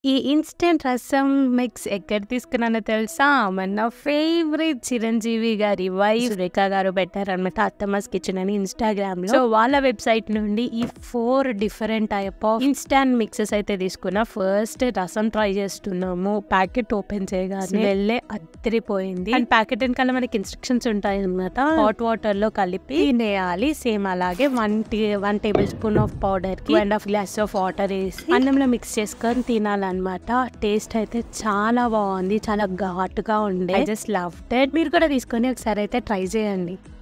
ఈ ఇన్‌స్టంట్ రసం మిక్స్ ఎక్కడ తీసుకున్నానో తెలుసా? మన ఫేవరెట్ చిరంజీవి గారి వైఫ్ సురేఖ గారు పెట్టారనమాట. అత్తమ్మస్ కిచెన్ అని ఇన్‌స్టాగ్రామ్‌లో. సో, వాళ్ళ వెబ్‌సైట్ నుండి ఈ 4 different type of instant mixes అయితే తీసుకున్నా. ఫస్ట్ రసం ట్రై చేస్తున్నాము. ప్యాకెట్ ఓపెన్ చేయగానే స్మెల్లే అదిరిపోయింది. అండ్ ప్యాకెట్ వెనకాల మనకి ఇన్‌స్ట్రక్షన్స్ ఉంటాయన్నమాట. హాట్ వాటర్‌లో కలిపి తినేయాలి. సేమ్ అలాగే 1 టీ 1 టేబుల్ స్పూన్ ఆఫ్ పౌడర్‌కి 2 ½ గ్లాస్ ఆఫ్ వాటర్ ఏసి అన్నంలో మిక్స్ చేసుకొని తినాలన్నమాట. టేస్ట్ అయితే చాలా బాగుంది. చాలా ఘాటుగా ఉండే. I just loved it. మీరు కూడా తీసుకొని ఒకసారి అయితే ట్రై చేయండి.